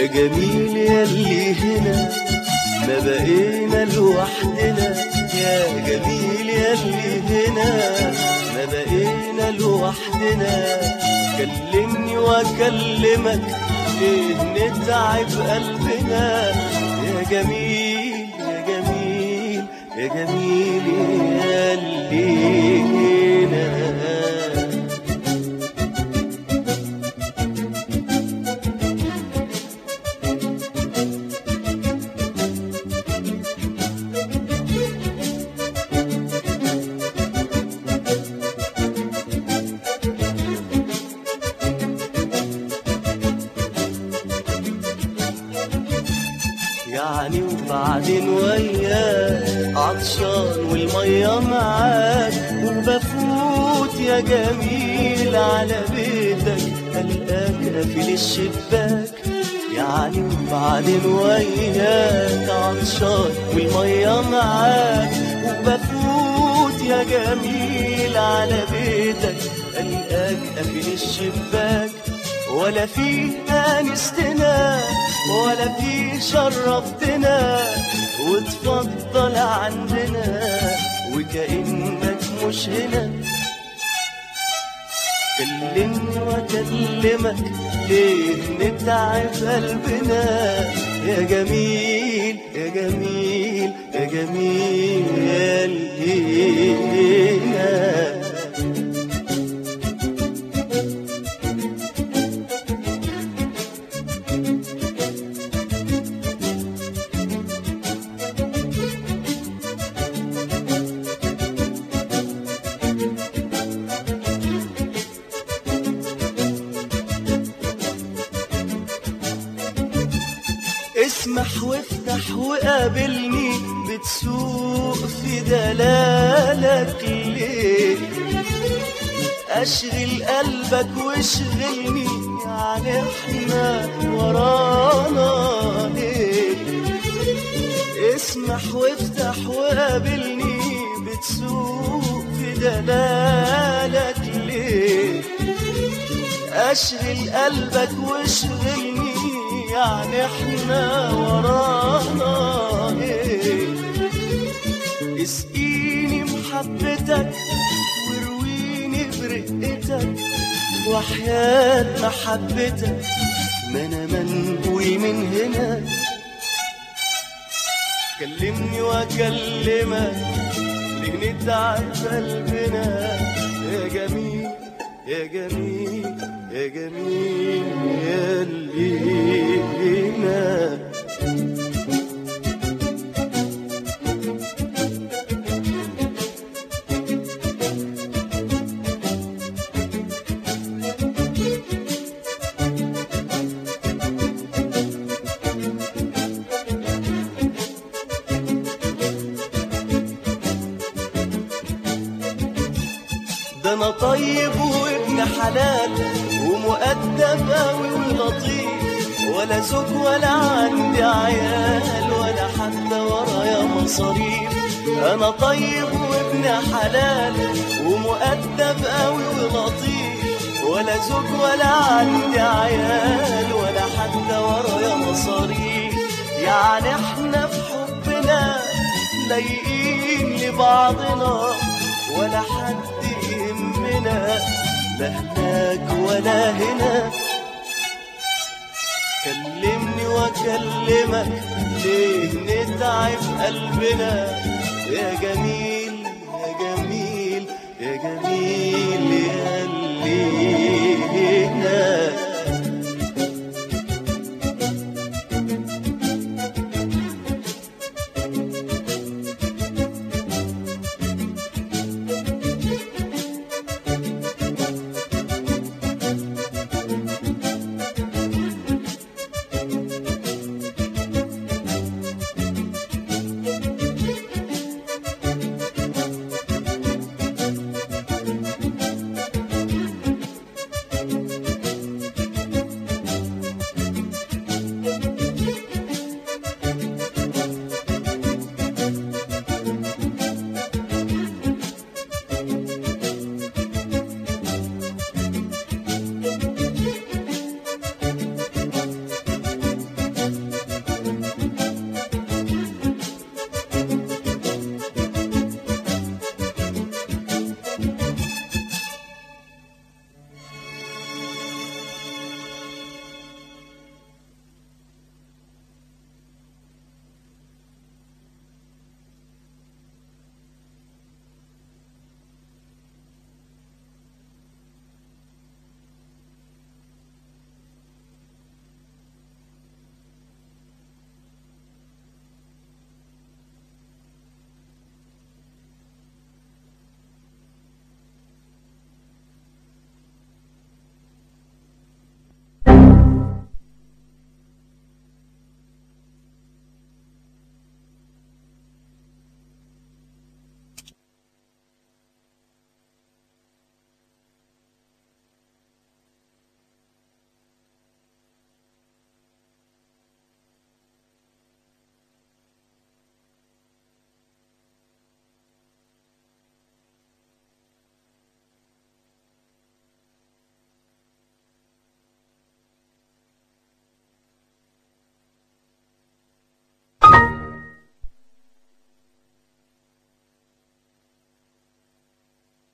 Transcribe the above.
يا جميل ياللي هنا ما بقينا لوحدنا يا جميل ياللي هنا ما بقينا لوحدنا كلمني واكلمك ليه نتعب قلبنا يا جميل يا جميل يا جميل ياللي هنا يعني وبعدين وياك عطشان والمية معاك وبفوت يا جميل على بيتك ألقاك قافل الشباك يعني وبعدين وياك عطشان والمية معاك وبفوت يا جميل على بيتك ألقاك قافل الشباك ولا في انستنا ولا في شرفتنا وتفضل عندنا وكأنك مش هنا كلمني واكلمك ليه نتعب قلبنا يا جميل يا جميل يا جميل يا لينا اسمح وافتح وقابلني بتسوق في دلالك ليه اشغل قلبك واشغلني يعني احنا ورانا ليه اسمح وافتح وقابلني بتسوق في دلالك ليه اشغل قلبك واشغلني يعني احنا ورانا ايه اسقيني محبتك ورويني برقتك وحياة محبتك ما انا منقول من هنا كلمني واكلمك ليه نتعب قلبنا يا جميل يا جميل يا جميل يا لينا ده انا طيب وابن حلال ومؤدب قوي ولطيف ولا زوج ولا عندي عيال ولا حتى ورايا مصاريف انا طيب وابن حلال ومؤدب قوي ولطيف ولا زوج ولا عندي عيال ولا حتى ورايا مصاريف يعني احنا في حبنا لايقين لبعضنا ولا حد يهمنا لا هناك ولا هنا كلمني واكلمك ليه نتعب قلبنا يا جميل يا جميل يا